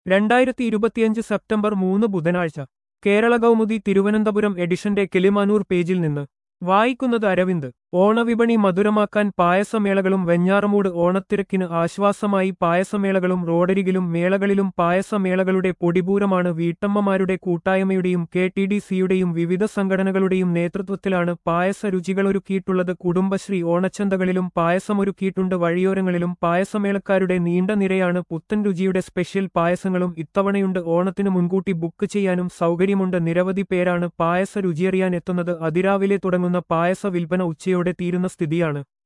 രണ്ടായിരത്തി ഇരുപത്തിയഞ്ച് സെപ്റ്റംബർ മൂന്ന് ബുധനാഴ്ച കേരള കൗമുദി തിരുവനന്തപുരം എഡിഷന്റെ കിളിമാനൂർ പേജിൽ നിന്ന് വായിക്കുന്നത് അരവിന്ദ് ഓണവിപണി മധുരമാക്കാൻ പായസമേളകളും വെഞ്ഞാറമൂട് ഓണത്തിരക്കിന് ആശ്വാസമായി പായസമേളകളും റോഡരികിലും മേളകളിലും പായസമേളകളുടെ പൊടിപൂരമാണ് വീട്ടമ്മമാരുടെ കൂട്ടായ്മയുടെയും കെ ടി ഡി സിയുടെയും വിവിധ സംഘടനകളുടെയും നേതൃത്വത്തിലാണ് പായസ രുചികളൊരുക്കിയിട്ടുള്ളത് കുടുംബശ്രീ ഓണച്ചന്തകളിലും പായസമൊരുക്കിയിട്ടുണ്ട് വഴിയോരങ്ങളിലും പായസമേളക്കാരുടെ നീണ്ട നിരയാണ് പുത്തൻ രുചിയുടെ സ്പെഷ്യൽ പായസങ്ങളും ഇത്തവണയുണ്ട് ഓണത്തിന് മുൻകൂട്ടി ബുക്ക് ചെയ്യാനും സൗകര്യമുണ്ട് നിരവധി പേരാണ് പായസ രുചിയറിയാൻ എത്തുന്നത് അതിരാവിലെ തുടങ്ങുന്ന പായസ വിൽപ്പന ഉച്ചയോടെ തീരുന്ന സ്ഥിതിയാണ്